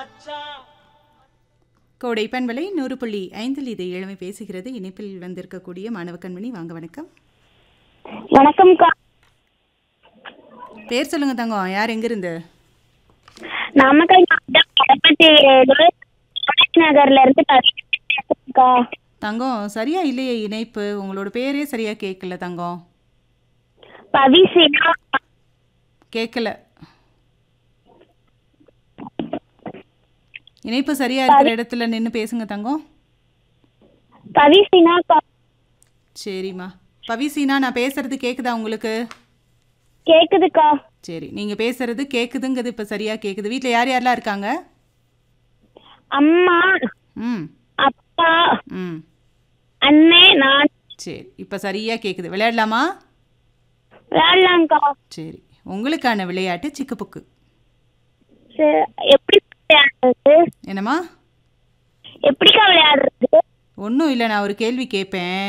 கோடை பண்பலை நூறு புள்ளி ஐந்தில் இது இளமை பேசுகிறது இணைப்பில் வந்திருக்கக்கூடிய மாணவ கண்மணி வாங்க வணக்கம் வணக்கம்க்கா பேர் சொல்லுங்க தங்கம் யார் எங்கிருந்து நாமக்கல் மாவட்டம் கடப்பட்டி கணேஷ் நகர்ல இருந்து பேசுறேன்க்கா தங்கம் சரியா இல்லையே இணைப்பு உங்களோட பேரே சரியா கேட்கல தங்கம் பவிசினா கேட்கல இணைப்பு சரியா இருக்கிற இடத்துல நின்று பேசுங்க தங்கம் பவிசினாக்கா சரிம்மா பவிசீனா நான் பேசுறது கேக்குதா உங்களுக்கு கேக்குதுக்கா சரி நீங்க பேசுறது கேக்குதுங்கிறது இப்ப சரியா கேக்குது வீட்ல யார் யாரெல்லாம் இருக்காங்க அம்மா ம் அப்பா ம் அண்ணே நான் சரி இப்ப சரியா கேக்குது விளையாடலாமா விளையாடலாம்க்கா சரி உங்களுக்கான விளையாட்டு சிக்குப்புக்கு சரி, எப்படி விளையாடுறது என்னம்மா எப்படிக்கா விளையாடுறது ஒன்றும் இல்லை நான் ஒரு கேள்வி கேட்பேன்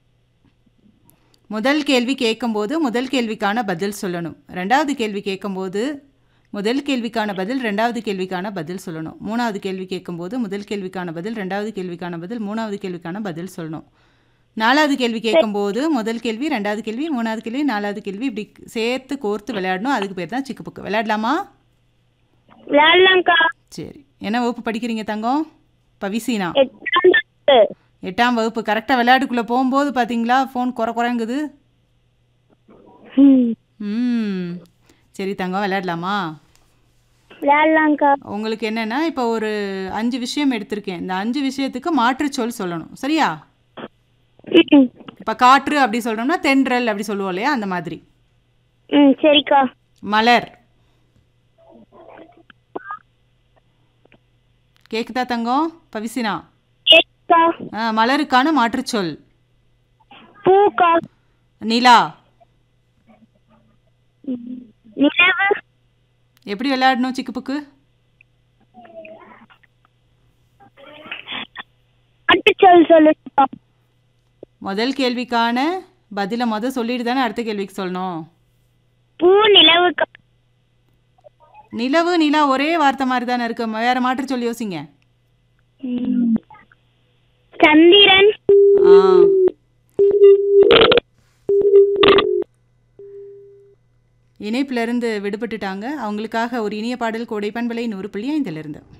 முதல் கேள்வி கேட்கும்போது முதல் கேள்விக்கான பதில் சொல்லணும் ரெண்டாவது கேள்வி கேட்கும்போது முதல் கேள்விக்கான பதில் ரெண்டாவது கேள்விக்கான பதில் சொல்லணும் மூணாவது கேள்வி கேட்கும்போது முதல் கேள்விக்கான பதில் ரெண்டாவது கேள்விக்கான பதில் மூணாவது கேள்விக்கான பதில் சொல்லணும் நாலாவது கேள்வி கேட்கும்போது முதல் கேள்வி ரெண்டாவது கேள்வி மூணாவது கேள்வி நாலாவது கேள்வி இப்படி சேர்த்து கோர்த்து விளையாடணும் அதுக்கு பேர் தான் சிக்குப்புக்கு விளையாடலாமா விளையாடலாம்க்கா சரி என்ன வகுப்பு படிக்கிறீங்க தங்கம் பவிசீனா எட்டாம் வகுப்பு. எட்டாம் வகுப்பு கரெக்டாக விளையாட்டுக்குள்ளே போகும்போது பார்த்தீங்களா ஃபோன் குறை குறைங்குது ம். ம் சரி தங்கம் விளையாடலாமா விளையாடலாம்க்கா உங்களுக்கு என்னென்னா இப்போ ஒரு அஞ்சு விஷயம் எடுத்திருக்கேன் இந்த அஞ்சு விஷயத்துக்கு மாற்றுச் சொல் சொல்லணும் சரியா ம். இப்போ காற்று அப்படி சொல்கிறோம்னா தென்றல் அப்படி சொல்லுவோம் இல்லையா அந்த மாதிரி ம் சரிக்கா மலர் கேக்குதா தங்கம் பவிசினா கேக்குக்கா ஆ, மலருக்கான மாற்றுச் சொல் பூக்கா நிலா நிலவு எப்படி விளையாடணும் சிக்குப்புக்கு அட்டுச்சொல் சொல்லுக்கா முதல் கேள்விக்கான பதிலை முத சொல்லிட்டு தானே அடுத்த கேள்விக்கு சொல்லணும் பூ நிலவுக்கா நிலவு நிலா ஒரே வார்த்தை மாதிரி தானே இருக்கு வேற மாற்று சொல்லி யோசிங்க சந்திரன் ஆ இணைப்பிலிருந்து விடுபட்டுட்டாங்க அவங்களுக்காக ஒரு இனிய பாடல் கோடை பண்பலை நூறு புள்ளி ஐந்திலிருந்து